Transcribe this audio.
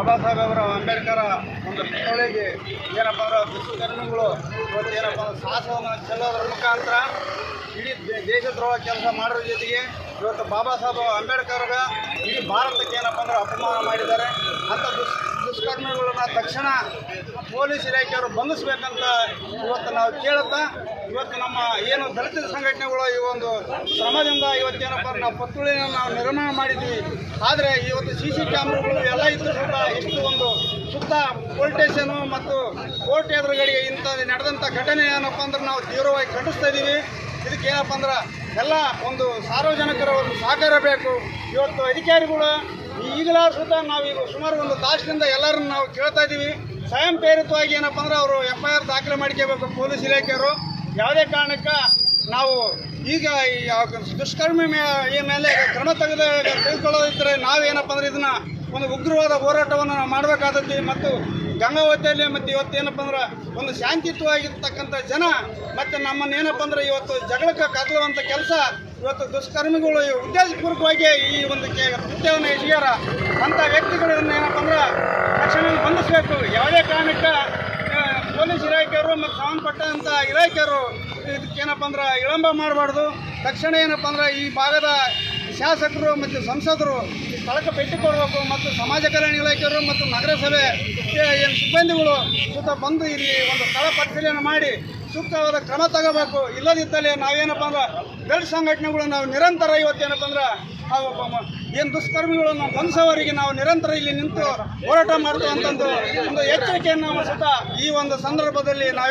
ಬಾಬಾ ಸಾಹೇಬ್ ಅವರ ಅಂಬೇಡ್ಕರ್ ಒಂದು ಪುತ್ಥಳಿಗೆ ಏನಪ್ಪ ಅಂದ್ರೆ ದುಷ್ಕರ್ಮಿಗಳು ಇವತ್ತು ಏನಪ್ಪ ಅಂದ್ರೆ ಸಾಹಸವನ್ನು ಚೆಲ್ಲೋದ್ರ ಮುಖಾಂತರ ಇಡೀ ದೇ- ದೇಶದ್ರೋಹ ಕೆಲಸ ಮಾಡೋದ್ರ ಜೊತೆಗೆ ಇವತ್ತು ಬಾಬಾ ಸಾಹೇಬ್ ಅಂಬೇಡ್ಕರ್ಗ ಇಡೀ ಭಾರತಕ್ಕೆ ಏನಪ್ಪ ಅಂದ್ರೆ ಅಪಮಾನ ಮಾಡಿದ್ದಾರೆ ಅಂಥ ದುಸ್ ದುಷ್ಕರ್ಮಿಗಳನ್ನ ತಕ್ಷಣ ಪೊಲೀಸ್ ಇಲಾಖೆಯವರು ಬಂಧಿಸ್ಬೇಕಂತ ಇವತ್ತು ನಾವು ಕೇಳುತ್ತಾ ಇವತ್ತು ನಮ್ಮ ಏನು ದಲಿತ ಸಂಘಟನೆಗಳು ಈ ಒಂದು ಶ್ರಮದಿಂದ ಇವತ್ತೇನಪ್ಪ ಅಂದ್ರೆ ನಾವು ಪತ್ತುಳಿನ ನಾವು ನಿರ್ಮಾಣ ಮಾಡಿದ್ವಿ ಆದರೆ ಇವತ್ತು ಸಿ ಸಿ ಕ್ಯಾಮ್ರಾಗಳು ಎಲ್ಲ ಇದ್ರೂ ಕೂಡ ಇಷ್ಟು ಒಂದು ಸುತ್ತ ಪೊಲೀಸ್ ಸ್ಟೇಷನು ಮತ್ತು ಕೋರ್ಟ್ ಎದುರುಗಡೆಗೆ ಇಂಥ ನಡೆದಂಥ ಘಟನೆ ಏನಪ್ಪ ಅಂದ್ರೆ ನಾವು ತೀವ್ರವಾಗಿ ಖಂಡಿಸ್ತಾ ಇದ್ದೀವಿ ಇದಕ್ಕೆ ಏನಪ್ಪ ಅಂದ್ರೆ ಎಲ್ಲ ಒಂದು ಸಾರ್ವಜನಿಕರ ಒಂದು ಸಹಕಾರ ಬೇಕು ಇವತ್ತು ಅಧಿಕಾರಿಗಳು ಈಗಲಾದ್ರೂ ಸುತ್ತ ನಾವೀಗ ಸುಮಾರು ಒಂದು ತಾಸಿನಿಂದ ಎಲ್ಲರನ್ನು ನಾವು ಕೇಳ್ತಾ ಇದ್ದೀವಿ ಸ್ವಯಂ ಪ್ರೇರಿತವಾಗಿ ಏನಪ್ಪ ಅಂದ್ರೆ ಅವರು ಎಫ್ ಐ ಆರ್ ದಾಖಲೆ ಮಾಡ್ಕೋಬೇಕು ಪೊಲೀಸ್ ಇಲಾಖೆಯವರು ಯಾವುದೇ ಕಾರಣಕ್ಕೆ ನಾವು ಈಗ ಈ ಯಾವ ದುಷ್ಕರ್ಮಿ ಮೇ ಈ ಮೇಲೆ ಕ್ರಮ ತೆಗೆದು ತೆಗೆದುಕೊಳ್ಳೋದಿದ್ದರೆ ನಾವೇನಪ್ಪ ಅಂದ್ರೆ ಇದನ್ನ ಒಂದು ಉಗ್ರವಾದ ಹೋರಾಟವನ್ನು ನಾವು ಮಾಡಬೇಕಾದದ್ದು ಮತ್ತು ಗಂಗಾವತಿಯಲ್ಲಿ ಮತ್ತು ಇವತ್ತು ಏನಪ್ಪ ಅಂದ್ರೆ ಒಂದು ಶಾಂತಿಯುತವಾಗಿರ್ತಕ್ಕಂಥ ಜನ ಮತ್ತು ನಮ್ಮನ್ನು ಏನಪ್ಪ ಅಂದ್ರೆ ಇವತ್ತು ಜಗಳಕ್ಕೆ ಕದಲುವಂಥ ಕೆಲಸ ಇವತ್ತು ದುಷ್ಕರ್ಮಿಗಳು ಉದ್ದೇಶಪೂರ್ವಕವಾಗಿ ಈ ಒಂದು ಕೆ ಕೃತ್ಯವನ್ನು ಎಸಗ್ಯಾರ ಅಂಥ ವ್ಯಕ್ತಿಗಳನ್ನ ಏನಪ್ಪ ಅಂದ್ರೆ ತಕ್ಷಣ ಬಂಧಿಸಬೇಕು ಯಾವುದೇ ಕಾರಣಕ್ಕೆ ಆ, ಪೊಲೀಸ್ ಇಲಾಖೆಯವರು ಮತ್ತು ಸಂಬಂಧಪಟ್ಟಂಥ ಇಲಾಖೆಯವರು ಇದಕ್ಕೇನಪ್ಪ ಅಂದ್ರೆ ವಿಳಂಬ ಮಾಡಬಾರ್ದು ತಕ್ಷಣ ಏನಪ್ಪ ಅಂದ್ರೆ ಈ ಭಾಗದ ಶಾಸಕರು ಮತ್ತು ಸಂಸದರು ಈ ಸ್ಥಳಕ್ಕೆ ಭೇಟಿ ಕೊಡಬೇಕು ಮತ್ತು ಸಮಾಜ ಕಲ್ಯಾಣ ಇಲಾಖೆಯವರು ಮತ್ತು ನಗರಸಭೆ ಏನು ಸಿಬ್ಬಂದಿಗಳು ಸುತ್ತ ಬಂದು ಇಲ್ಲಿ ಒಂದು ಸ್ಥಳ ಪರಿಶೀಲನೆ ಮಾಡಿ ಸೂಕ್ತವಾದ ಕ್ರಮ ತಗೋಬೇಕು ಇಲ್ಲದಿದ್ದಲ್ಲಿ ನಾವೇನಪ್ಪ ಅಂದ್ರೆ ದಲಿತ ಸಂಘಟನೆಗಳು ನಾವು ನಿರಂತರ ಇವತ್ತೇನಪ್ಪ ಅಂದ್ರೆ ಏನು ದುಷ್ಕರ್ಮಿಗಳನ್ನು ಬಂಧಿಸೋವರಿಗೆ ನಾವು ನಿರಂತರ ಇಲ್ಲಿ ನಿಂತು ಹೋರಾಟ ಮಾಡ್ತೇವೆ ಅಂತಂದು ಒಂದು ಎಚ್ಚರಿಕೆಯನ್ನು ನಾವು ಸುತ್ತ ಈ ಒಂದು ಸಂದರ್ಭದಲ್ಲಿ ನಾವೇ